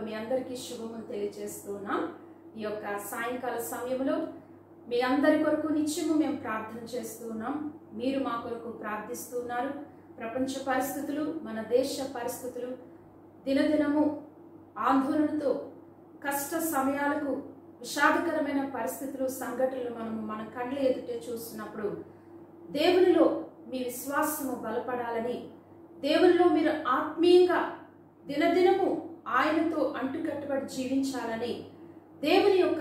మీ అందరికీ శుభములు తెలియజేస్తున్నాం ఈ యొక్క సాయంకాల సమయంలో మీ అందరి కొరకు నిత్యము మేము ప్రార్థన చేస్తున్నాం మీరు మా కొరకు ప్రార్థిస్తున్నారు ప్రపంచ పరిస్థితులు మన దేశ పరిస్థితులు దినదినము ఆందోళనతో కష్ట సమయాలకు విషాదకరమైన పరిస్థితులు సంఘటనలు మనము మన కళ్ళ ఎదుటే చూస్తున్నప్పుడు దేవునిలో మీ విశ్వాసము బలపడాలని దేవునిలో మీరు ఆత్మీయంగా దినదినము ఆయనతో అంటుకట్టుబడి జీవించాలని దేవుని యొక్క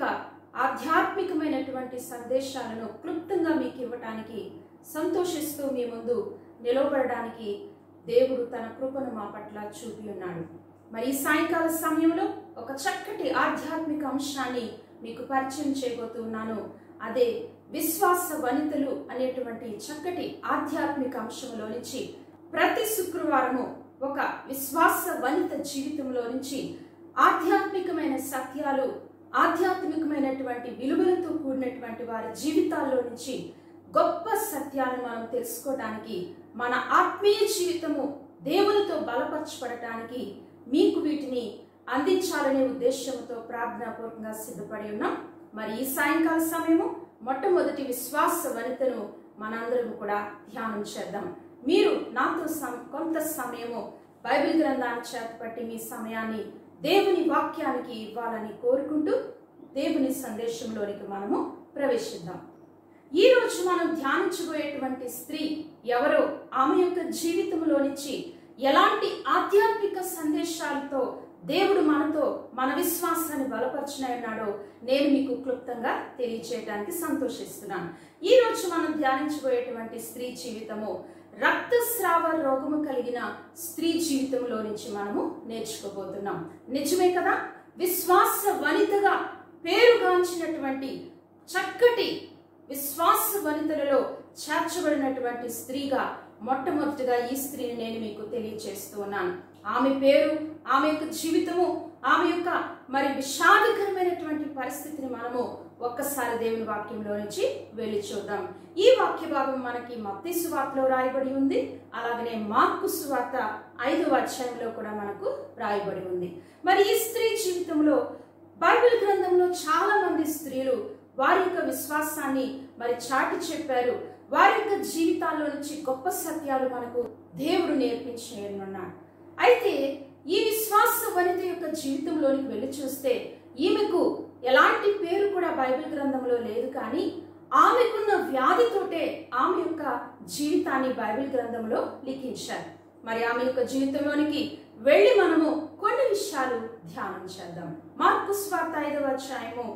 ఆధ్యాత్మికమైనటువంటి సందేశాలను క్లుప్తంగా మీకు ఇవ్వటానికి సంతోషిస్తూ మీ ముందు నిలవబడడానికి దేవుడు తన కృపను మా పట్ల చూపి ఉన్నాడు మరి ఈ సాయంకాల సమయంలో ఒక చక్కటి ఆధ్యాత్మిక అంశాన్ని మీకు పరిచయం చేయబోతున్నాను అదే విశ్వాస వనితలు అనేటువంటి చక్కటి ఆధ్యాత్మిక అంశంలో నుంచి ప్రతి శుక్రవారము ఒక విశ్వాస వనిత జీవితంలో నుంచి ఆధ్యాత్మికమైన సత్యాలు ఆధ్యాత్మికమైనటువంటి విలువలతో కూడినటువంటి వారి జీవితాల్లో నుంచి గొప్ప సత్యాలను మనం తెలుసుకోవడానికి మన ఆత్మీయ జీవితము దేవునితో బలపరచబడటానికి మీకు వీటిని అందించాలనే ఉద్దేశంతో ప్రార్థనాపూర్వకంగా సిద్ధపడి ఉన్నాం మరి ఈ సాయంకాల సమయము మొట్టమొదటి విశ్వాస వనితను మనందరం కూడా ధ్యానం చేద్దాం మీరు నాతో సం- కొంత సమయము బైబిల్ గ్రంథాన్ని చేతపట్టి మీ సమయాన్ని దేవుని వాక్యానికి ఇవ్వాలని కోరుకుంటూ దేవుని సందేశంలోనికి మనము ప్రవేశిద్దాం ఈ రోజు మనం ధ్యానించబోయేటువంటి స్త్రీ ఎవరో ఆమె యొక్క జీవితంలో నుంచి ఎలాంటి ఆధ్యాత్మిక సందేశాలతో దేవుడు మనతో మన విశ్వాసాన్ని బలపరచున్నాడో నేను మీకు క్లుప్తంగా తెలియచేయడానికి సంతోషిస్తున్నాను ఈ రోజు మనం ధ్యానించబోయేటువంటి స్త్రీ జీవితము రక్తస్రావ రోగము కలిగిన స్త్రీ జీవితంలో నుంచి మనము నేర్చుకోబోతున్నాం నిజమే కదా విశ్వాస వనితగా పేరుగాంచినటువంటి చక్కటి విశ్వాస వనితలలో చేర్చబడినటువంటి స్త్రీగా మొట్టమొదటిగా ఈ స్త్రీని నేను మీకు తెలియచేస్తూ ఉన్నాను ఆమె పేరు ఆమె యొక్క జీవితము ఆమె యొక్క మరి విషాదకరమైనటువంటి పరిస్థితిని మనము ఒక్కసారి దేవుని వాక్యంలో నుంచి వెళ్ళి చూద్దాం ఈ వాక్య భాగం మనకి మత్తి సువార్తలో రాయబడి ఉంది అలాగనే మార్కు సువార్త ఐదవ అధ్యాయంలో కూడా మనకు రాయబడి ఉంది మరి ఈ స్త్రీ జీవితంలో బైబిల్ గ్రంథంలో చాలా మంది స్త్రీలు వారి యొక్క విశ్వాసాన్ని మరి చాటి చెప్పారు వారి యొక్క జీవితాల్లో నుంచి గొప్ప సత్యాలు మనకు దేవుడు నేర్పించేయనున్నాడు అయితే ఈ విశ్వాస వనిత యొక్క జీవితంలోనికి వెళ్ళి చూస్తే ఈమెకు ఎలాంటి పేరు కూడా బైబిల్ గ్రంథంలో లేదు కానీ ఆమెకున్న వ్యాధితోటే ఆమె యొక్క జీవితాన్ని బైబిల్ గ్రంథంలో లిఖించారు మరి ఆమె యొక్క జీవితంలోనికి వెళ్ళి మనము కొన్ని విషయాలు ధ్యానం చేద్దాం మార్కు స్వార్త ఐదవ అధ్యాయము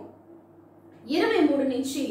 ఇరవై మూడు నుంచి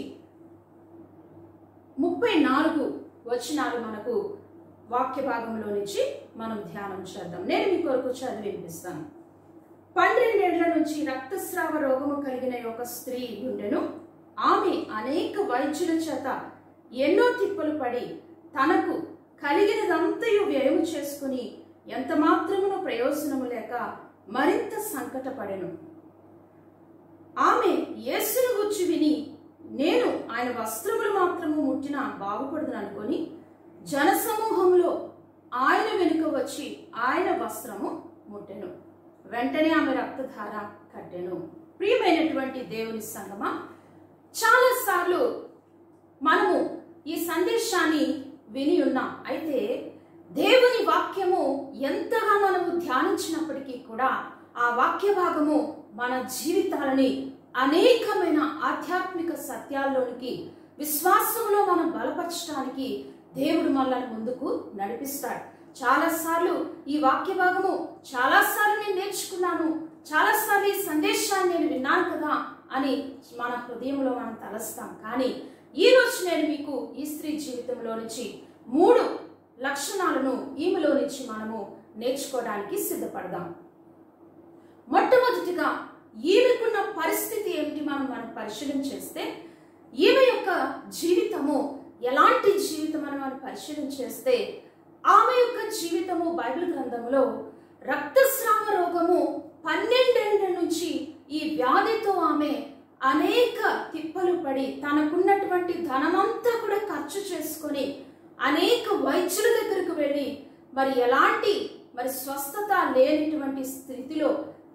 ముప్పై నాలుగు వచనాలు మనకు వాక్య భాగంలో నుంచి మనం ధ్యానం చేద్దాం నేను మీ కొరకు చదివి వినిపిస్తాను పన్నెండేళ్ల నుంచి రక్తస్రావ రోగము కలిగిన ఒక స్త్రీ ఉండెను ఆమె అనేక వైద్యుల చేత ఎన్నో తిప్పలు పడి తనకు కలిగినదంతయు వ్యయము చేసుకుని ఎంత మాత్రమును ప్రయోజనము లేక మరింత సంకటపడెను ఆమె యేసును గుచ్చి విని నేను ఆయన వస్త్రములు మాత్రము ముట్టిన బాగుపడదు అనుకొని జనసమూహంలో ఆయన వెనుక వచ్చి ఆయన వస్త్రము ముట్టెను వెంటనే ఆమె రక్తధార కట్టెను ప్రియమైనటువంటి దేవుని సంగమా చాలాసార్లు మనము ఈ సందేశాన్ని విని ఉన్నాం అయితే దేవుని వాక్యము ఎంతగా మనము ధ్యానించినప్పటికీ కూడా ఆ వాక్య భాగము మన జీవితాలని అనేకమైన ఆధ్యాత్మిక సత్యాల్లోనికి విశ్వాసంలో మనం బలపరచడానికి దేవుడు మనల్ని ముందుకు నడిపిస్తాడు చాలాసార్లు ఈ వాక్య భాగము చాలాసార్లు నేను నేర్చుకున్నాను చాలాసార్లు ఈ సందేశాన్ని నేను విన్నాను కదా అని మన హృదయంలో మనం తలస్తాం కానీ ఈ రోజు నేను మీకు ఈ స్త్రీ జీవితంలో నుంచి మూడు లక్షణాలను ఈమెలో నుంచి మనము నేర్చుకోవడానికి సిద్ధపడదాం మొట్టమొదటిగా ఈమెకున్న పరిస్థితి ఏమిటి మనం మనం పరిశీలన చేస్తే ఈమె యొక్క జీవితము ఎలాంటి జీవితం అని మనం పరిశీలన చేస్తే ఆమె యొక్క జీవితము బైబిల్ గ్రంథంలో రక్తస్రావ రోగము పన్నెండేళ్ల నుంచి ఈ వ్యాధితో ఆమె అనేక తిప్పలు పడి తనకున్నటువంటి ధనమంతా కూడా ఖర్చు చేసుకొని అనేక వైద్యుల దగ్గరకు వెళ్ళి మరి ఎలాంటి మరి స్వస్థత లేనిటువంటి స్థితిలో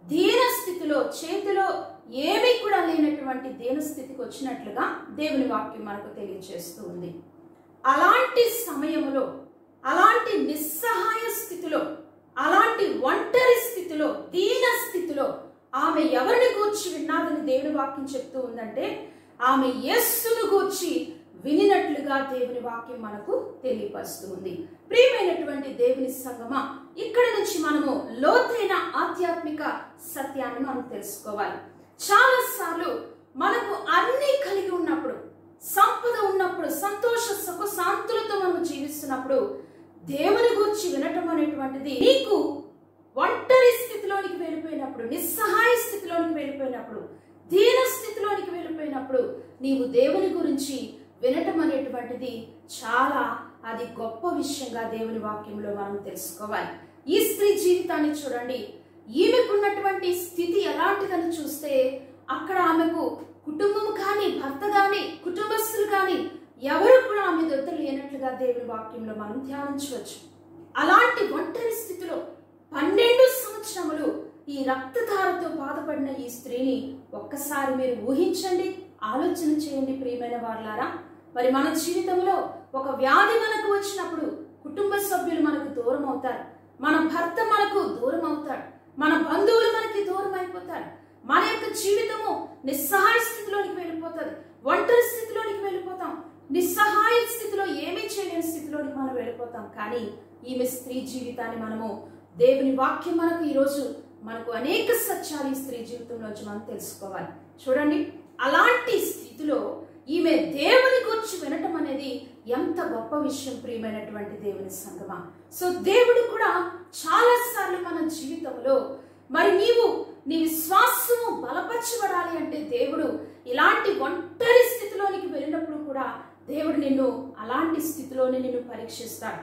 దీన స్థితిలో చేతిలో ఏమీ కూడా లేనటువంటి దీన స్థితికి వచ్చినట్లుగా దేవుని వాక్యం మనకు తెలియజేస్తూ ఉంది అలాంటి సమయంలో అలాంటి నిస్సహాయ స్థితిలో అలాంటి ఒంటరి స్థితిలో దీన స్థితిలో ఆమె ఎవరిని గూర్చి విన్నాదని దేవుని వాక్యం చెప్తూ ఉందంటే ఆమె యస్సును గూర్చి వినినట్లుగా దేవుని వాక్యం మనకు తెలియపరుస్తూ ఉంది ప్రియమైనటువంటి దేవుని సంగమా ఇక్కడ నుంచి మనము లోతైన ఆధ్యాత్మిక సత్యాన్ని మనం తెలుసుకోవాలి చాలా సార్లు మనకు అన్ని కలిగి ఉన్నప్పుడు సంపద ఉన్నప్పుడు సంతోష సుఖ శాంతులతో మనం జీవిస్తున్నప్పుడు దేవుని గురించి వినటం అనేటువంటిది నీకు ఒంటరి స్థితిలోనికి వెళ్ళిపోయినప్పుడు నిస్సహాయ స్థితిలోనికి వెళ్ళిపోయినప్పుడు దీన స్థితిలోనికి వెళ్ళిపోయినప్పుడు నీవు దేవుని గురించి వినటం అనేటువంటిది చాలా అది గొప్ప విషయంగా దేవుని వాక్యంలో మనం తెలుసుకోవాలి ఈ స్త్రీ జీవితాన్ని చూడండి ఈమెకున్నటువంటి స్థితి ఎలాంటిదని చూస్తే అక్కడ ఆమెకు కుటుంబం కానీ భర్త కానీ కుటుంబస్తులు కానీ ఎవరు కూడా ఆమె దొద్ద లేనట్లుగా దేవుని వాక్యంలో మనం ధ్యానించవచ్చు అలాంటి ఒంటరి స్థితిలో పన్నెండు సంవత్సరములు ఈ రక్తధారతో బాధపడిన ఈ స్త్రీని ఒక్కసారి మీరు ఊహించండి ఆలోచన చేయండి ప్రియమైన వారులారా మరి మన జీవితంలో ఒక వ్యాధి మనకు వచ్చినప్పుడు కుటుంబ సభ్యులు మనకు దూరం అవుతారు మన భర్త మనకు దూరం అవుతాడు మన బంధువులు మనకి దూరం అయిపోతారు మన యొక్క జీవితము నిస్సహాయ స్థితిలోనికి వెళ్ళిపోతుంది ఒంటరి స్థితిలోనికి వెళ్ళిపోతాం నిస్సహాయ స్థితిలో ఏమీ చేయలేని స్థితిలోనికి మనం వెళ్ళిపోతాం కానీ ఈమె స్త్రీ జీవితాన్ని మనము దేవుని వాక్యం మనకు ఈరోజు మనకు అనేక సత్యాలు ఈ స్త్రీ జీవితంలోంచి మనం తెలుసుకోవాలి చూడండి అలాంటి స్థితిలో ఈమె దేవుని గురించి వినటం అనేది ఎంత గొప్ప విషయం ప్రియమైనటువంటి దేవుని సంగమా సో దేవుడు కూడా చాలా సార్లు మన జీవితంలో మరి నీవు నీ విశ్వాసము బలపరచబడాలి అంటే దేవుడు ఇలాంటి ఒంటరి స్థితిలోనికి వెళ్ళినప్పుడు కూడా దేవుడు నిన్ను అలాంటి స్థితిలోనే నిన్ను పరీక్షిస్తాడు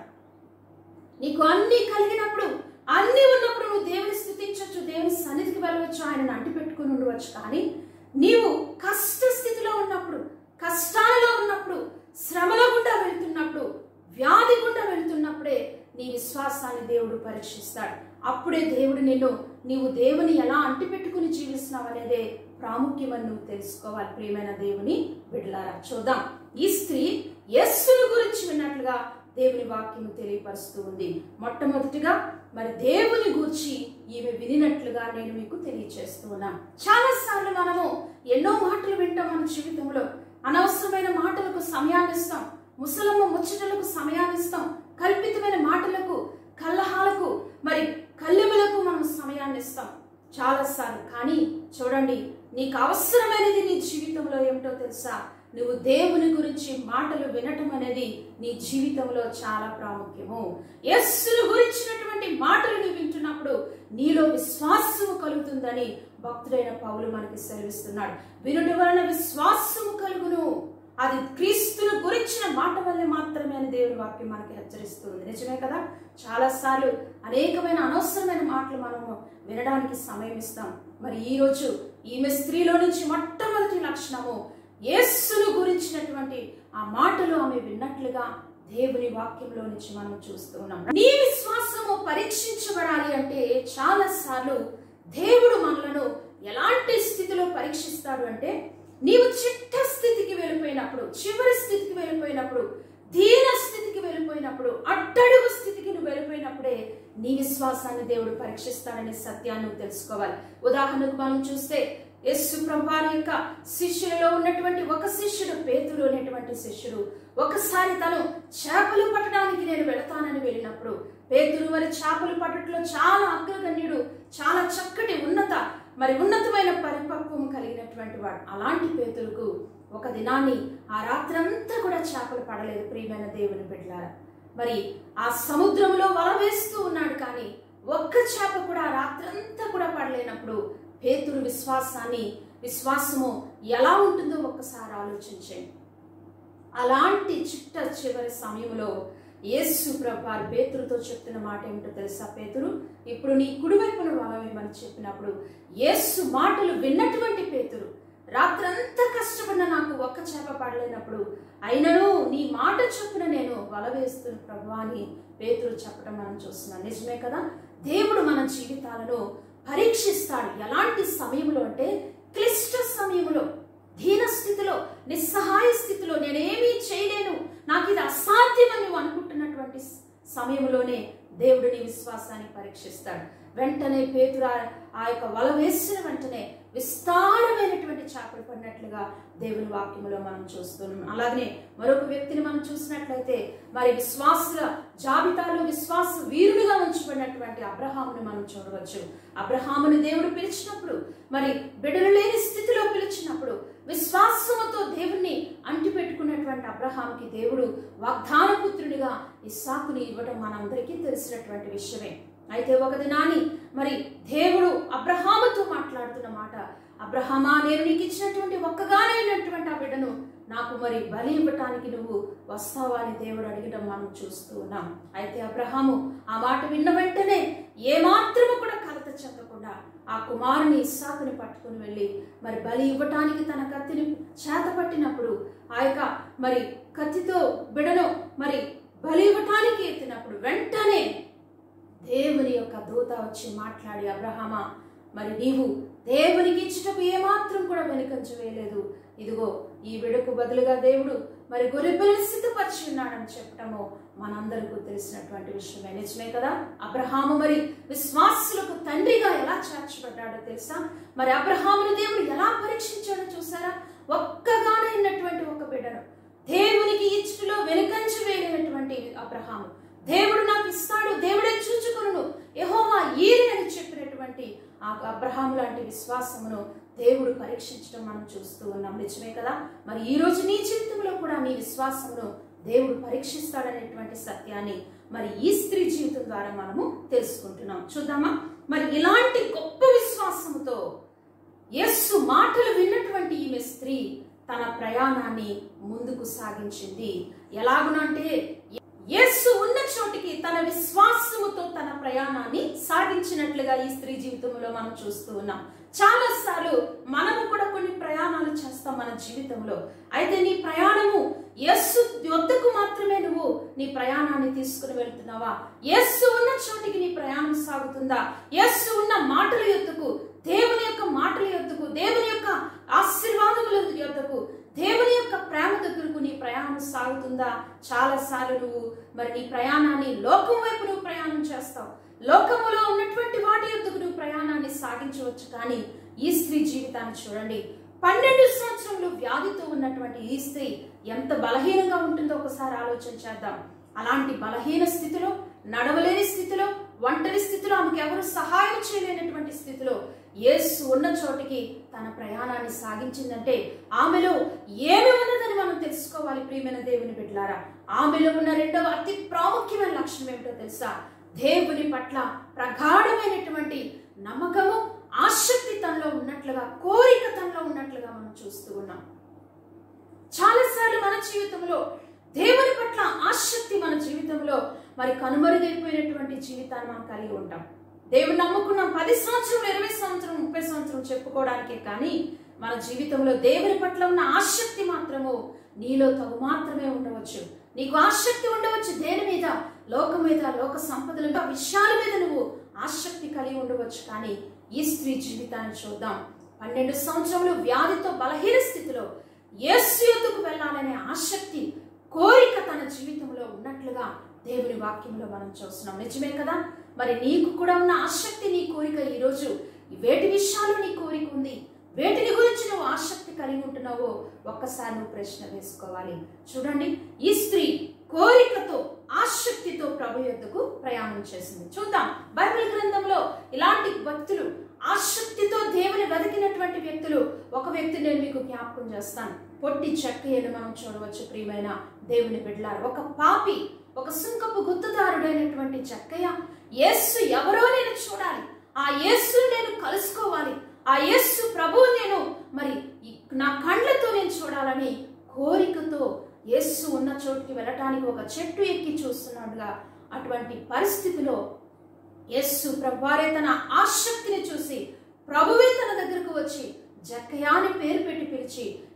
నీకు అన్ని కలిగినప్పుడు అన్ని ఉన్నప్పుడు నువ్వు దేవుని స్థుతించవచ్చు దేవుని సన్నిధికి వెళ్ళవచ్చు ఆయనను అంటిపెట్టుకుని ఉండవచ్చు కానీ నీవు కష్ట స్థితిలో ఉన్నప్పుడు కష్టాలలో ఉన్నప్పుడు శ్రమల గుండా వెళ్తున్నప్పుడు వ్యాధి గుండా వెళ్తున్నప్పుడే నీ విశ్వాసాన్ని దేవుడు పరీక్షిస్తాడు అప్పుడే దేవుడు నిన్ను నీవు దేవుని ఎలా అంటిపెట్టుకుని జీవిస్తున్నావు అనేదే ప్రాముఖ్యమని నువ్వు తెలుసుకోవాలి ప్రియమైన దేవుని బిడ్డలారా చూద్దాం ఈ స్త్రీ యస్సును గురించి విన్నట్లుగా దేవుని వాక్యము తెలియపరుస్తూ ఉంది మొట్టమొదటిగా మరి దేవుని గూర్చి ఈమె వినినట్లుగా నేను మీకు తెలియచేస్తూ ఉన్నాను చాలా సార్లు మనము ఎన్నో మాటలు వింటాం మన జీవితంలో అనవసరమైన మాటలకు సమయాన్ని ఇస్తాం ముసలమ్మ ముచ్చటలకు సమయాన్ని ఇస్తాం కల్పితమైన మాటలకు కల్లహాలకు మరి కల్లెములకు మనం సమయాన్ని ఇస్తాం చాలా సార్లు కానీ చూడండి నీకు అవసరమైనది నీ జీవితంలో ఏమిటో తెలుసా నువ్వు దేవుని గురించి మాటలు వినటం అనేది నీ జీవితంలో చాలా ప్రాముఖ్యము యస్సును గురించినటువంటి మాటలు నువ్వు వింటున్నప్పుడు నీలో విశ్వాసము కలుగుతుందని భక్తుడైన పౌలు మనకి సెలవిస్తున్నాడు వినుట వలన విశ్వాసము కలుగును అది క్రీస్తును గురించిన మాట వల్ల మాత్రమే అని దేవుని వాక్యం మనకి హెచ్చరిస్తుంది నిజమే కదా చాలా సార్లు అనేకమైన అనవసరమైన మాటలు మనము వినడానికి సమయం ఇస్తాం మరి ఈ రోజు ఈమె స్త్రీలో నుంచి మొట్టమొదటి లక్షణము యేస్సును గురించినటువంటి ఆ మాటలు ఆమె విన్నట్లుగా దేవుని వాక్యంలో నుంచి మనం చూస్తూ ఉన్నాం నీ విశ్వాసము పరీక్షించబడాలి అంటే చాలా సార్లు దేవుడు మనలను ఎలాంటి స్థితిలో పరీక్షిస్తాడు అంటే నీవు చిట్ట స్థితికి వెళ్ళిపోయినప్పుడు చివరి స్థితికి వెళ్ళిపోయినప్పుడు దీన స్థితికి వెళ్ళిపోయినప్పుడు అట్టడుగు స్థితికి నువ్వు వెళ్ళిపోయినప్పుడే నీ విశ్వాసాన్ని దేవుడు పరీక్షిస్తాడనే సత్యాన్ని నువ్వు తెలుసుకోవాలి ఉదాహరణకు మనం చూస్తే యేసు ప్రభువారి యొక్క శిష్యులలో ఉన్నటువంటి ఒక శిష్యుడు పేతురు అనేటువంటి శిష్యుడు ఒకసారి తను చేపలు పట్టడానికి నేను వెళతానని వెళ్ళినప్పుడు పేతురు మరి చేపలు పట్టడంలో చాలా అగ్రగణ్యుడు చాలా చక్కటి ఉన్నత మరి ఉన్నతమైన పరిపక్వం కలిగినటువంటి వాడు అలాంటి పేతులకు ఒక దినాన్ని ఆ రాత్రంతా కూడా చేపలు పడలేదు ప్రియమైన దేవుని బిడ్డలారా మరి ఆ సముద్రంలో వల వేస్తూ ఉన్నాడు కానీ ఒక్క చేప కూడా ఆ రాత్రంతా కూడా పడలేనప్పుడు పేతురు విశ్వాసాన్ని విశ్వాసము ఎలా ఉంటుందో ఒక్కసారి ఆలోచించండి అలాంటి చిట్ట చివరి సమయంలో యేసు ప్రభారు పేతురుతో చెప్తున్న మాట ఏమిటో తెలుసా పేతురు ఇప్పుడు నీ కుడివైపున వలవేమని చెప్పినప్పుడు యేసు మాటలు విన్నటువంటి పేతురు రాత్రంతా కష్టపడిన నాకు ఒక్క చేప పడలేనప్పుడు అయినను నీ మాట చొప్పున నేను వల వేస్తున్న ప్రభు అని పేతురు చెప్పడం మనం చూస్తున్నాం నిజమే కదా దేవుడు మన జీవితాలను పరీక్షిస్తాడు ఎలాంటి సమయంలో అంటే క్లిష్ట సమయంలో దీన స్థితిలో నిస్సహాయ స్థితిలో నేనేమీ చేయలేను నాకు ఇది అసాధ్యమని నువ్వు అనుకుంటున్నటువంటి స- సమయంలోనే దేవుడు నీ విశ్వాసాన్ని పరీక్షిస్తాడు వెంటనే పేతురు ఆ- ఆ యొక్క వల వేసిన వెంటనే విస్తారమైనటువంటి చేపలు పడినట్లుగా దేవుని వాక్యములో మనం చూస్తున్నాం అలాగనే మరొక వ్యక్తిని మనం చూసినట్లయితే మరి విశ్వాసుల జాబితాలో విశ్వాస వీరునిగా ఉంచబడినటువంటి అబ్రహాముని మనం చూడవచ్చు అబ్రహాముని దేవుడు పిలిచినప్పుడు మరి బిడలు లేని స్థితిలో పిలిచినప్పుడు విశ్వాసముతో దేవుణ్ణి అంటిపెట్టుకున్నటువంటి అబ్రహాంకి దేవుడు వాగ్దాన పుత్రునిగా ఇస్సాకుని ఇవ్వడం మనందరికీ తెలిసినటువంటి విషయమే అయితే ఒక దినాన్ని మరి దేవుడు అబ్రహాముతో మాట్లాడుతున్న మాట అబ్రహామా నేను నీకు ఇచ్చినటువంటి ఒక్కగానైనటువంటి ఆ బిడ్డను నాకు మరి బలి ఇవ్వటానికి నువ్వు వస్తావా అని దేవుడు అడగడం మనం చూస్తూ ఉన్నాం అయితే అబ్రహాము ఆ మాట విన్న వెంటనే ఏమాత్రము కూడా కలత చెందకుండా ఆ కుమారుని ఇస్సాకుని పట్టుకుని వెళ్ళి మరి బలి ఇవ్వటానికి తన కత్తిని చేత పట్టినప్పుడు ఆ యొక్క మరి కత్తితో బిడను మరి బలి ఇవ్వటానికి ఎత్తినప్పుడు వెంటనే దేవుని యొక్క దూత వచ్చి మాట్లాడి అబ్రహమా మరి నీవు దేవునికి ఇచ్చటకు ఏమాత్రం కూడా వెనుకంచ వేయలేదు ఇదిగో ఈ విడకు బదులుగా దేవుడు మరి గొరిబ్బిని సిద్ధపరిచి ఉన్నాడని చెప్పటము మనందరికీ తెలిసినటువంటి విషయమే నిజమే కదా అబ్రహాము మరి విశ్వాసులకు తండ్రిగా ఎలా చేర్చబడ్డాడో తెలుసా మరి అబ్రహామును దేవుడు ఎలా పరీక్షించాడో చూసారా ఒక్కగానైనటువంటి ఒక బిడ్డను దేవునికి ఇచ్చటలో వెనుకంచ వేయనటువంటి అబ్రహాము దేవుడు నాకు ఇస్తాడు దేవుడే చూచుకొను యెహోవా ఈరి అని చెప్పినటువంటి ఆ అబ్రహాము లాంటి విశ్వాసమును దేవుడు పరీక్షించడం మనం చూస్తూ ఉన్నాం నిజమే కదా మరి ఈ రోజు నీ జీవితంలో కూడా నీ విశ్వాసమును దేవుడు పరీక్షిస్తాడనేటువంటి సత్యాన్ని మరి ఈ స్త్రీ జీవితం ద్వారా మనము తెలుసుకుంటున్నాం చూద్దామా మరి ఇలాంటి గొప్ప విశ్వాసముతో యస్సు మాటలు విన్నటువంటి ఈమె స్త్రీ తన ప్రయాణాన్ని ముందుకు సాగించింది ఎలాగునంటే యేసు ఉన్న చోటికి తన విశ్వాసముతో తన ప్రయాణాన్ని సాగించినట్లుగా ఈ స్త్రీ జీవితంలో మనం చూస్తూ ఉన్నాం చాలా సార్లు మనము కూడా కొన్ని ప్రయాణాలు చేస్తాం మన జీవితంలో అయితే నీ ప్రయాణము యస్సు వద్దకు మాత్రమే నువ్వు నీ ప్రయాణాన్ని తీసుకుని వెళ్తున్నావా యస్సు ఉన్న చోటికి నీ ప్రయాణం సాగుతుందా యస్సు ఉన్న మాటల యొద్దకు దేవుని యొక్క మాటల యొద్దకు దేవుని యొక్క ఆశీర్వాదముల యొద్దకు దేవుని యొక్క ప్రేమ దగ్గరకు నీ ప్రయాణం సాగుతుందా చాలా సార్లు నువ్వు మరి నీ ప్రయాణాన్ని లోకం వైపు నువ్వు ప్రయాణం చేస్తావు లోకములో ఉన్నటువంటి వాటి యొద్దకు నువ్వు ప్రయాణాన్ని సాగించవచ్చు కానీ ఈ స్త్రీ జీవితాన్ని చూడండి పన్నెండు సంవత్సరములు వ్యాధితో ఉన్నటువంటి ఈ స్త్రీ ఎంత బలహీనంగా ఉంటుందో ఒకసారి ఆలోచన చేద్దాం అలాంటి బలహీన స్థితిలో నడవలేని స్థితిలో ఒంటరి స్థితిలో ఆమెకు ఎవరు సహాయం చేయలేనటువంటి స్థితిలో యేసు ఉన్న చోటికి తన ప్రయాణాన్ని సాగించిందంటే ఆమెలో ఏమి ఉన్నదని మనం తెలుసుకోవాలి ప్రియమైన దేవుని బిడ్డలారా ఆమెలో ఉన్న రెండవ అతి ప్రాముఖ్యమైన లక్షణం ఏమిటో తెలుసా దేవుని పట్ల ప్రగాఢమైనటువంటి నమ్మకము ఆసక్తి తనలో ఉన్నట్లుగా కోరిక తనలో ఉన్నట్లుగా మనం చూస్తూ ఉన్నాం చాలాసార్లు మన జీవితంలో దేవుని పట్ల ఆసక్తి మన జీవితంలో మరి కనుమరుగైపోయినటువంటి జీవితాన్ని మనం కలిగి ఉంటాం దేవుని నమ్ముకున్నాం పది సంవత్సరం ఇరవై సంవత్సరం ముప్పై సంవత్సరం చెప్పుకోవడానికే కానీ మన జీవితంలో దేవుని పట్ల ఉన్న ఆసక్తి మాత్రము నీలో తగు మాత్రమే ఉండవచ్చు నీకు ఆసక్తి ఉండవచ్చు దేని మీద లోకం మీద లోక సంపదల మీద, విషయాల మీద నువ్వు ఆసక్తి కలిగి ఉండవచ్చు కానీ ఈ స్త్రీ జీవితాన్ని చూద్దాం పన్నెండు సంవత్సరములు వ్యాధితో బలహీన స్థితిలో యేసు యొద్దకు వెళ్ళాలనే ఆసక్తి కోరిక తన జీవితంలో ఉన్నట్లుగా దేవుని వాక్యంలో మనం చూస్తున్నాం నిజమే కదా మరి నీకు కూడా ఉన్న ఆసక్తి నీ కోరిక ఈరోజు వేటి విషయాలు నీ కోరిక ఉంది వేటిని గురించి నువ్వు ఆసక్తి కలిగి ఉంటున్నావో ఒక్కసారి నువ్వు ప్రశ్న వేసుకోవాలి చూడండి ఈ స్త్రీ కోరికతో ఆసక్తితో ప్రభు యొద్దకు ప్రయాణం చేసింది చూద్దాం బైబిల్ గ్రంథంలో ఇలాంటి భక్తులు ఆసక్తితో దేవుని వెతికినటువంటి వ్యక్తులు ఒక వ్యక్తి నేను మీకు జ్ఞాపకం చేస్తాను పొట్టి చెక్కయ్యను మనం చూడవచ్చు ప్రియమైన దేవుని బిడ్డలారు ఒక పాపి ఒక సుంకపు గుర్తుదారుడైనటువంటి చెక్కయ్య యేస్సు ఎవరో నేను చూడాలి ఆ యేస్సు నేను కలుసుకోవాలి ఆ యేస్సు ప్రభువు నేను మరి ఈ- నా కళ్ళతో నేను చూడాలని కోరికతో యేస్సు ఉన్న చోటుకి వెళ్ళటానికి ఒక చెట్టు ఎక్కి చూస్తున్నాడుగా అటువంటి పరిస్థితిలో యస్సు ప్రభువారే తన ఆసక్తిని చూసి ప్రభువే తన దగ్గరకు వచ్చి జక్కయ్య అని పేరు పెట్టి పిలిచి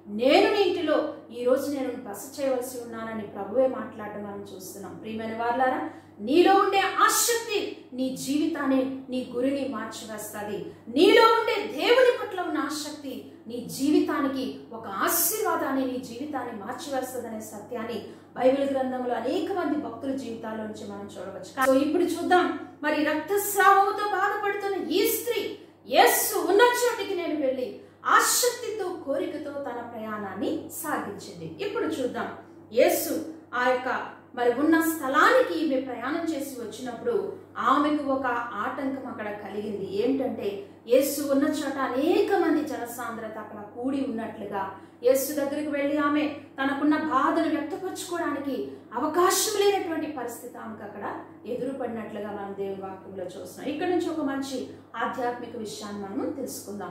నేను నీ ఇంటిలో ఈ రోజు నేను బస చేయవలసి ఉన్నానని ప్రభువే మాట్లాడడం మనం చూస్తున్నాం ప్రియమైన వాళ్ళారా నీలో ఉండే ఆసక్తి నీ జీవితాన్ని నీ గురిని మార్చివేస్తుంది నీలో ఉండే దేవుని పట్ల ఉన్న ఆసక్తి నీ జీవితానికి ఒక ఆశీర్వాదాన్ని నీ జీవితాన్ని మార్చివేస్తుందనే సత్యాన్ని బైబిల్ గ్రంథంలో అనేక మంది భక్తుల జీవితాల్లో నుంచి మనం చూడవచ్చు సో ఇప్పుడు చూద్దాం మరి రక్తస్రావముతో బాధపడుతున్న ఈ స్త్రీ యేసు ఉన్న చోటికి నేను వెళ్ళి ఆసక్తితో కోరికతో తన ప్రయాణాన్ని సాగించింది ఇప్పుడు చూద్దాం యేసు ఆ యొక్క మరి ఉన్న స్థలానికి ఈమె ప్రయాణం చేసి వచ్చినప్పుడు ఆమెకు ఒక ఆటంకం అక్కడ కలిగింది ఏమిటంటే యేసు ఉన్న చోట అనేక మంది జనసాంద్రత అక్కడ కూడి ఉన్నట్లుగా యేసు దగ్గరికి వెళ్ళి ఆమె తనకున్న బాధను వ్యక్తపరచుకోవడానికి అవకాశం లేనటువంటి పరిస్థితి ఆమెకు అక్కడ ఎదురుపడినట్లుగా మనం దేవుని వాక్యంలో చూస్తున్నాం ఇక్కడ నుంచి ఒక మంచి ఆధ్యాత్మిక విషయాన్ని మనం తెలుసుకుందాం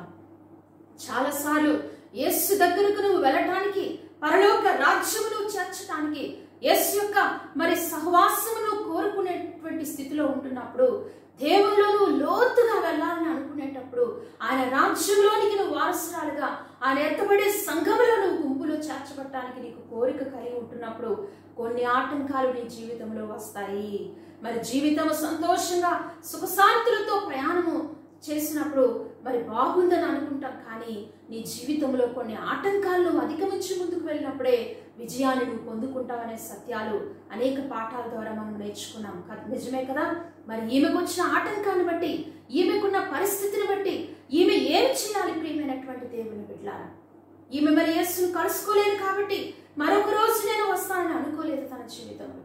చాలాసార్లు యేసు దగ్గరకు నువ్వు వెళ్ళటానికి పరలోక రాజ్యమును చేర్చడానికి యేసు యొక్క మరి సహవాసమును కోరుకునేటువంటి స్థితిలో ఉంటున్నప్పుడు దేవుల్లో నువ్వు లోతుగా వెళ్ళాలని అనుకునేటప్పుడు ఆయన రాజ్యంలోనికి నువ్వు వారసురాలుగా ఆయన ఎత్తబడే సంఘములో నువ్వు గుంపులో చేర్చబట్టడానికి నీకు కోరిక కలిగి ఉంటున్నప్పుడు కొన్ని ఆటంకాలు నీ జీవితంలో వస్తాయి మరి జీవితం సంతోషంగా సుఖశాంతులతో ప్రయాణము చేసినప్పుడు మరి బాగుందని అనుకుంటాం కానీ నీ జీవితంలో కొన్ని ఆటంకాలను అధిగమించి ముందుకు వెళ్ళినప్పుడే విజయాన్ని నువ్వు పొందుకుంటావనే సత్యాలు అనేక పాఠాల ద్వారా మనం నేర్చుకున్నాం క- నిజమే కదా మరి ఈమెకు వచ్చిన ఆటంకాన్ని బట్టి ఈమెకున్న పరిస్థితిని బట్టి ఈమె ఏం చేయాలి ప్రియమైనటువంటి దేవుని బిడ్డలారా ఈమె మరి యేసును కలుసుకోలేదు కాబట్టి మరొక రోజు నేను వస్తానని అనుకోలేదు తన జీవితంలో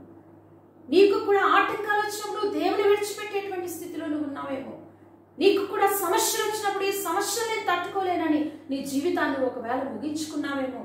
నీకు కూడా ఆటంకాలు వచ్చినప్పుడు దేవుని విడిచిపెట్టేటువంటి స్థితిలో నువ్వు ఉన్నావేమో నీకు కూడా సమస్యలు వచ్చినప్పుడు ఈ సమస్యలు నేను తట్టుకోలేనని నీ జీవితాన్ని ఒకవేళ ముగించుకున్నావేమో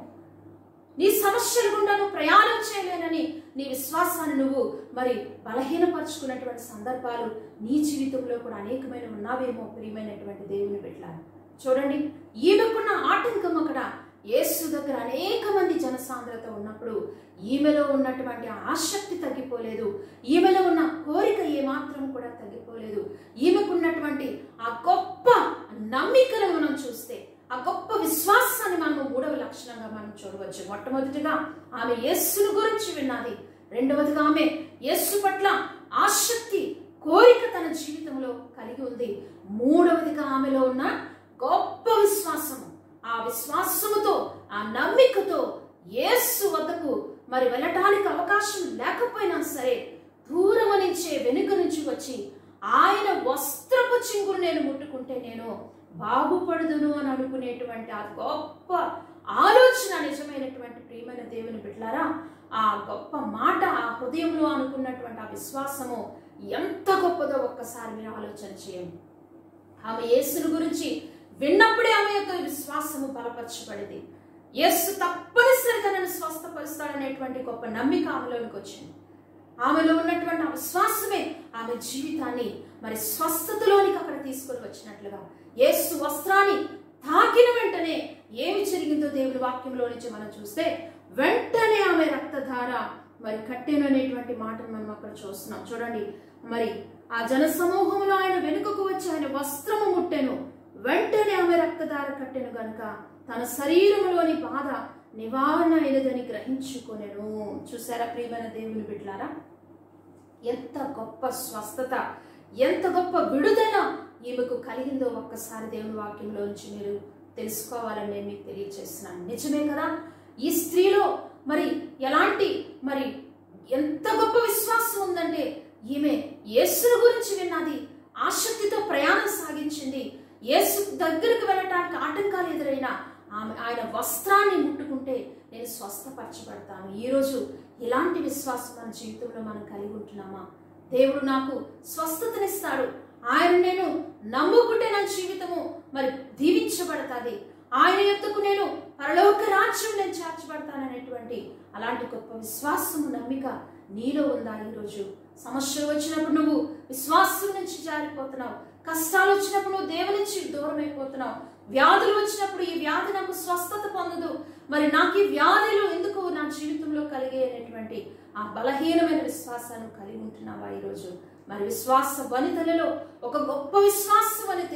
నీ సమస్యల గుండా నువ్వు ప్రయాణం చేయలేనని నీ విశ్వాసాన్ని నువ్వు మరి బలహీనపరుచుకున్నటువంటి సందర్భాలు నీ జీవితంలో కూడా అనేకమైన ఉన్నావేమో ప్రియమైనటువంటి దేవుని బిడ్డలారా చూడండి ఈమెకున్న ఆటంకం అక్కడ యేసు దగ్గర అనేక మంది జనసాంద్రత ఉన్నప్పుడు ఈమెలో ఉన్నటువంటి ఆసక్తి తగ్గిపోలేదు ఈమెలో ఉన్న కోరిక ఏమాత్రం కూడా తగ్గిపోలేదు ఈమెకున్నటువంటి ఆ గొప్ప నమ్మికను మనం చూస్తే ఆ గొప్ప విశ్వాసాన్ని మనం మూడవ లక్షణంగా మనం చూడవచ్చు మొట్టమొదటిగా ఆమె యేస్సును గురించి విన్నది రెండవదిగా ఆమె యేస్సు పట్ల ఆసక్తి కోరిక తన జీవితంలో కలిగి ఉంది మూడవదిగా ఆమెలో ఉన్న గొప్ప విశ్వాసము ఆ విశ్వాసముతో ఆ నమ్మికతో యేసు వద్దకు మరి వెళ్ళటానికి అవకాశం లేకపోయినా సరే దూరం నుంచే వెనుక నుంచి వచ్చి ఆయన వస్త్రపు చింగురు నేను ముట్టుకుంటే నేను బాగుపడుదును అని అనుకునేటువంటి ఆ గొప్ప ఆలోచన నిజమైనటువంటి ప్రియమైన దేవుని బిడ్డలారా ఆ గొప్ప మాట ఆ హృదయంలో అనుకున్నటువంటి ఆ విశ్వాసము ఎంత గొప్పదో ఒక్కసారి మీరు ఆలోచన చేయండి ఆమె యేసుని గురించి విన్నప్పుడే ఆమె యొక్క విశ్వాసము బలపరచబడింది యేసు తప్పనిసరిగా నన్ను స్వస్థపరుస్తాడనేటువంటి గొప్ప నమ్మిక ఆమెలోనికి వచ్చింది ఆమెలో ఉన్నటువంటి ఆ విశ్వాసమే ఆమె జీవితాన్ని మరి స్వస్థతలోనికి అక్కడ తీసుకొని వచ్చినట్లుగా యేసు వస్త్రాన్ని తాకిన వెంటనే ఏమి జరిగిందో దేవుని వాక్యంలో నుంచి మనం చూస్తే వెంటనే ఆమె రక్తధార మరి కట్టెను అనేటువంటి మాటను మనం అక్కడ చూస్తున్నాం చూడండి మరి ఆ జన సమూహంలో ఆయన వెనుకకు వచ్చి ఆయన వస్త్రము ముట్టెను వెంటనే ఆమె రక్తధార కట్టెను గనుక తన శరీరంలోని బాధ నివారణ అయినదని గ్రహించుకొనెను చూసారా ప్రియమైన దేవుని బిడ్లారా ఎంత గొప్ప స్వస్థత ఎంత గొప్ప విడుదల ఈమెకు కలిగిందో ఒక్కసారి దేవుని వాక్యంలో నుంచి మీరు తెలుసుకోవాలని నేను మీకు తెలియజేస్తున్నాను నిజమే కదా ఈ స్త్రీలో మరి ఎలాంటి మరి ఎంత గొప్ప విశ్వాసం ఉందంటే ఈమె యేసుని గురించి విన్నది ఆసక్తితో ప్రయాణం సాగించింది యేసు దగ్గరకు వెళ్ళటానికి ఆటంకాలు ఎదురైనా ఆమె ఆయన వస్త్రాన్ని ముట్టుకుంటే నేను స్వస్థపరచబడతాను ఈరోజు ఇలాంటి విశ్వాసం మన జీవితంలో మనం కలిగి ఉంటున్నామా దేవుడు నాకు స్వస్థతనిస్తాడు ఆయన నేను నమ్ముకుంటే నా జీవితము మరి దీవించబడతాది ఆయన ఎత్తుకు నేను పరలోక రాజ్యం నేను చేర్చబడతాననేటువంటి అలాంటి గొప్ప విశ్వాసము నమ్మిక నీలో ఉందా ఈరోజు సమస్యలు వచ్చినప్పుడు నువ్వు విశ్వాసం నుంచి జారిపోతున్నావు కష్టాలు వచ్చినప్పుడు నువ్వు దేవుని నుంచి దూరం అయిపోతున్నావు వ్యాధులు వచ్చినప్పుడు ఈ వ్యాధి నాకు స్వస్థత పొందదు మరి నాకు ఈ వ్యాధులు ఎందుకు నా జీవితంలో కలిగే అనేటువంటి ఆ బలహీనమైన విశ్వాసాన్ని కలిగి ఉంటున్నావా ఈరోజు మరి విశ్వాస వనితలలో ఒక గొప్ప విశ్వాస వనితగా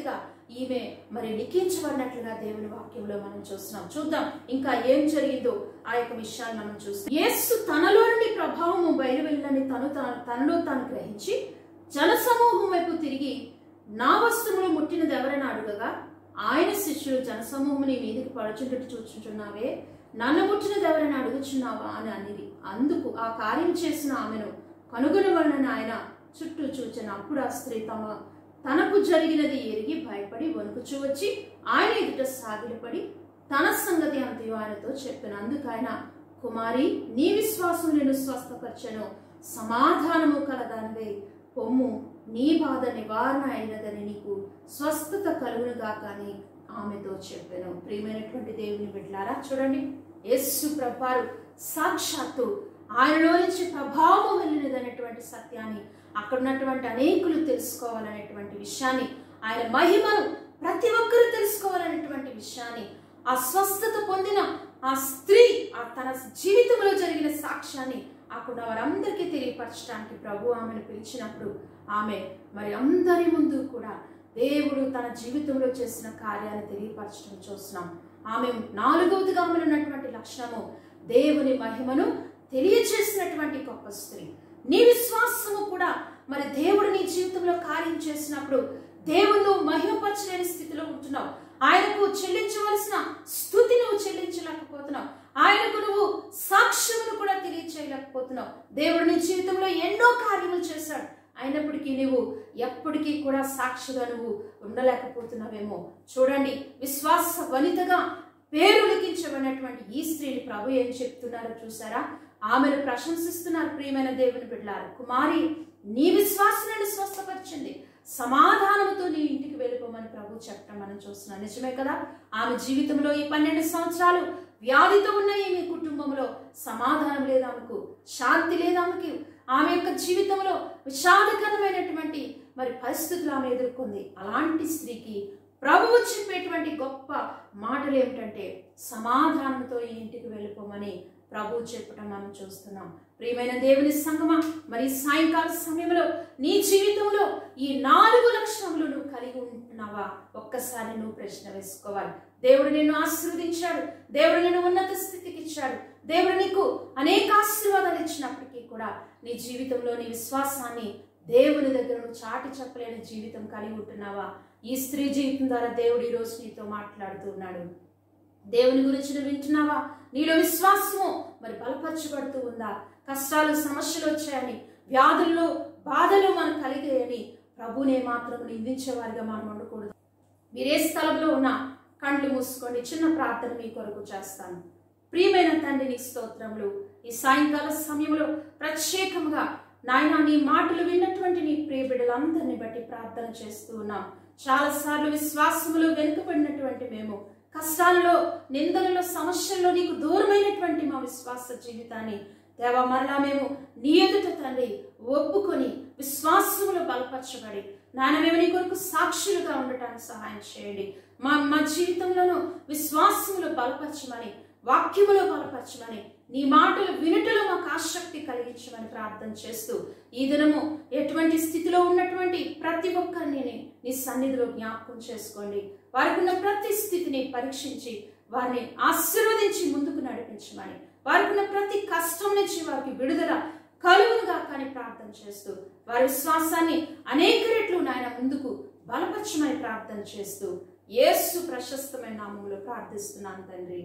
ఈమె మరి లిఖించబడినట్లుగా దేవుని వాక్యంలో మనం చూస్తున్నాం చూద్దాం ఇంకా ఏం జరిగిందో ఆ యొక్క విషయాన్ని మనం చూస్తాం యేసు తనలో నుండి ప్రభావము బయలువెళ్ళని తను తాను- తనలో తాను గ్రహించి జనసమూహం వైపు తిరిగి నా వస్తువులు ముట్టినది ఎవరైనా అడుగగా ఆయన శిష్యులు జనసమూహం నీ మీదకి పడుచుంటట్టు చూచుంటున్నావే నన్ను ముట్టినది ఎవరైనా అడుగుచున్నావా అని అనిది అందుకు ఆ కార్యం చేసిన ఆమెను కనుగొనవలనని ఆయన చుట్టూ చూచిన అప్పుడు ఆ స్త్రీ తమ తనకు జరిగినది ఎరిగి భయపడి వణుకుచూ వచ్చి ఆయన ఎదుట సాగిలపడి తన సంగతి అంతయో ఆయనతో చెప్పిన అందుకు ఆయన కుమారి నీ విశ్వాసం నేను స్వస్థపరచను సమాధానము కలదానివే పొమ్ము నీ బాధ నివారణ అయినదని నీకు స్వస్థత కలుగునుగా కానీ ఆమెతో చెప్పాను ప్రియమైనటువంటి దేవుని బిడ్డలారా చూడండి యేసు ప్రభారు సాక్షాత్తు ఆయనలో నుంచి ప్రభావం వెళ్ళినదనేటువంటి సత్యాన్ని అక్కడ ఉన్నటువంటి అనేకులు తెలుసుకోవాలనేటువంటి విషయాన్ని ఆయన మహిమను ప్రతి ఒక్కరూ తెలుసుకోవాలనేటువంటి విషయాన్ని ఆ స్వస్థత పొందిన ఆ స్త్రీ ఆ తన జీవితంలో జరిగిన సాక్ష్యాన్ని అక్కడ వారందరికీ తెలియపరచడానికి ప్రభు ఆమెను పిలిచినప్పుడు ఆమె మరి అందరి ముందు కూడా దేవుడు తన జీవితంలో చేసిన కార్యాన్ని తెలియపరచడం చూస్తున్నాం ఆమె నాలుగవదిగా ఆమెలో ఉన్నటువంటి లక్షణము దేవుని మహిమను తెలియచేసినటువంటి గొప్ప స్త్రీ నీ విశ్వాసము కూడా మరి దేవుడు నీ జీవితంలో కార్యం చేసినప్పుడు దేవుడు మహిమపరచలేని స్థితిలో ఉంటున్నావు ఆయనకు చెల్లించవలసిన స్థుతి నువ్వు చెల్లించలేకపోతున్నావు ఆయనకు నువ్వు సాక్ష్యమును కూడా తెలియచేయలేకపోతున్నావు దేవుడు నీ జీవితంలో ఎన్నో కార్యములు చేశాడు అయినప్పటికీ నువ్వు ఎప్పటికీ కూడా సాక్షిగా నువ్వు ఉండలేకపోతున్నావేమో చూడండి విశ్వాస వనితగా పేరు లిఖించబడినటువంటి ఈ స్త్రీని ప్రభు ఏం చెప్తున్నారో చూసారా ఆమెను ప్రశంసిస్తున్నారు ప్రియమైన దేవుని బిడ్డలారు కుమారి నీ విశ్వాసాన్ని స్వస్థపరిచింది సమాధానంతో నీ ఇంటికి వెళ్ళిపోమని ప్రభు చెప్పడం మనం చూస్తున్నాం నిజమే కదా ఆమె జీవితంలో ఈ పన్నెండు సంవత్సరాలు వ్యాధితో ఉన్న ఈమె కుటుంబంలో సమాధానం లేదు ఆమెకు శాంతి లేదు ఆమెకి ఆమె యొక్క జీవితంలో విషాదకరమైనటువంటి మరి పరిస్థితులు ఆమె ఎదుర్కొంది అలాంటి స్త్రీకి ప్రభువు చెప్పేటువంటి గొప్ప మాటలు ఏమిటంటే సమాధానంతో ఈ ఇంటికి వెళ్ళిపోమని ప్రభు చెప్పడం మనం చూస్తున్నాం ప్రియమైన దేవుని సంగమా మరి సాయంకాల సమయంలో నీ జీవితంలో ఈ నాలుగు లక్షణములు నువ్వు కలిగి ఉంటున్నావా ఒక్కసారి నువ్వు ప్రశ్న వేసుకోవాలి దేవుడు నిన్ను ఆశీర్వదించాడు దేవుడు నిన్ను ఉన్నత స్థితికి ఇచ్చాడు దేవుడు నీకు అనేక ఆశీర్వాదాలు ఇచ్చినప్పటికీ కూడా నీ జీవితంలో నీ విశ్వాసాన్ని దేవుని దగ్గర నువ్వు చాటి చెప్పలేని జీవితం కలిగి ఉంటున్నావా ఈ స్త్రీ జీవితం ద్వారా దేవుడు ఈరోజు నీతో మాట్లాడుతున్నాడు దేవుని గురించి నువ్వు వింటున్నావా నీలో విశ్వాసము మరి బలపరచబడుతూ ఉందా కష్టాలు సమస్యలు వచ్చాయని వ్యాధుల్లో బాధలు మనకు కలిగాయని ప్రభునే మాత్రం నిందించేవారిగా మనం ఉండకూడదు మీరే స్థలంలో ఉన్న కండ్లు మూసుకోండి చిన్న ప్రార్థన మీ కొరకు చేస్తాను ప్రియమైన తండ్రి నీ స్తోత్రములు ఈ సాయంకాల సమయంలో ప్రత్యేకంగా నాయన నీ మాటలు విన్నటువంటి నీ ప్రియ బిడ్డలందరినీ బట్టి ప్రార్థన చేస్తూ ఉన్నాం చాలాసార్లు విశ్వాసములో వెనుకబడినటువంటి మేము కష్టాల్లో నిందలలో సమస్యల్లో నీకు దూరమైనటువంటి మా విశ్వాస జీవితాన్ని దేవా మరలా మేము నీ ఎదుట తండ్రి ఒప్పుకొని విశ్వాసములో బలపరచబడి నాయన మేము నీ కొరకు సాక్షులుగా ఉండటానికి సహాయం చేయండి మా మా జీవితంలోనూ విశ్వాసములో బలపరచమని వాక్యములో బలపరచమని నీ మాటలు వినుటలో మాకు ఆసక్తి కలిగించమని ప్రార్థన చేస్తూ ఈ దినము ఎటువంటి స్థితిలో ఉన్నటువంటి ప్రతి ఒక్కరిని నీ సన్నిధిలో జ్ఞాపకం చేసుకోండి వారికి ఉన్న ప్రతి స్థితిని పరీక్షించి వారిని ఆశీర్వదించి ముందుకు నడిపించమని వారికి ఉన్న ప్రతి కష్టం నుంచి వారికి విడుదల కలుగునుగా కానీ ప్రార్థన చేస్తూ వారి విశ్వాసాన్ని అనేక రెట్లు నాయన ముందుకు బలపరచమని ప్రార్థన చేస్తూ యేసు ప్రశస్తమైన నామంలో ప్రార్థిస్తున్నాను తండ్రి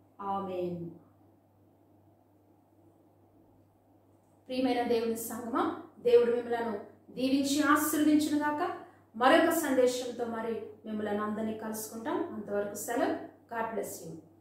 ఆమెన్ ప్రియమైన దేవుని సంగమా దేవుడు మిమ్మలను దీవించి ఆశీర్వదించిన గాక మరొక సందేశంతో మరి మిమ్మల్ని అందరినీ కలుసుకుంటాం అంతవరకు సెలవు గాడ్ బ్లెస్ యూ